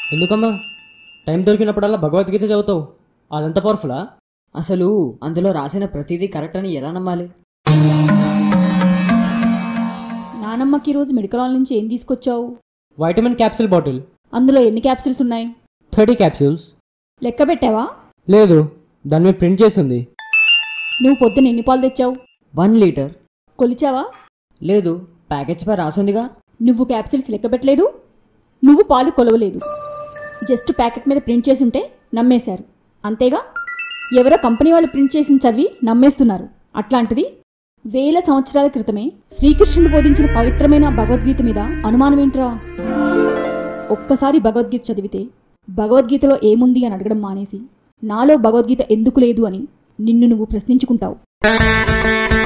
ఎందుకమ్మా టైం దొరికినప్పుడల్లా భగవద్గీత చదువుతావు అదంత పవర్ఫులా అసలు అందులో రాసిన ప్రతిదీ కరెక్ట్ అని ఎలా నమ్మాలి నానమ్మకి ఈరోజు మెడికల్ హాల్ నుంచి ఏం తీసుకొచ్చావు వైటమిన్ క్యాప్సిల్ బాటిల్ అందులో ఎన్ని క్యాప్సిల్స్ ఉన్నాయి థర్టీ క్యాప్సిల్స్ లెక్క పెట్టావా లేదు దాని మీద ప్రింట్ చేసి ఉంది నువ్వు పొద్దున ఎన్ని పాలు తెచ్చావు వన్ లీటర్ కొలిచావా లేదు ప్యాకేజ్ పై రాసుందిగా నువ్వు క్యాప్సిల్స్ లెక్క పెట్టలేదు నువ్వు పాలు కొలవలేదు జస్ట్ ప్యాకెట్ మీద ప్రింట్ చేసి ఉంటే నమ్మేశారు అంతేగా ఎవరో కంపెనీ వాళ్ళు ప్రింట్ చేసిన చదివి నమ్మేస్తున్నారు అట్లాంటిది వేల సంవత్సరాల క్రితమే శ్రీకృష్ణుడు బోధించిన పవిత్రమైన భగవద్గీత మీద అనుమానమేంట్రా ఒక్కసారి భగవద్గీత చదివితే భగవద్గీతలో ఏముంది అని అడగడం మానేసి నాలో భగవద్గీత ఎందుకు లేదు అని నిన్ను నువ్వు ప్రశ్నించుకుంటావు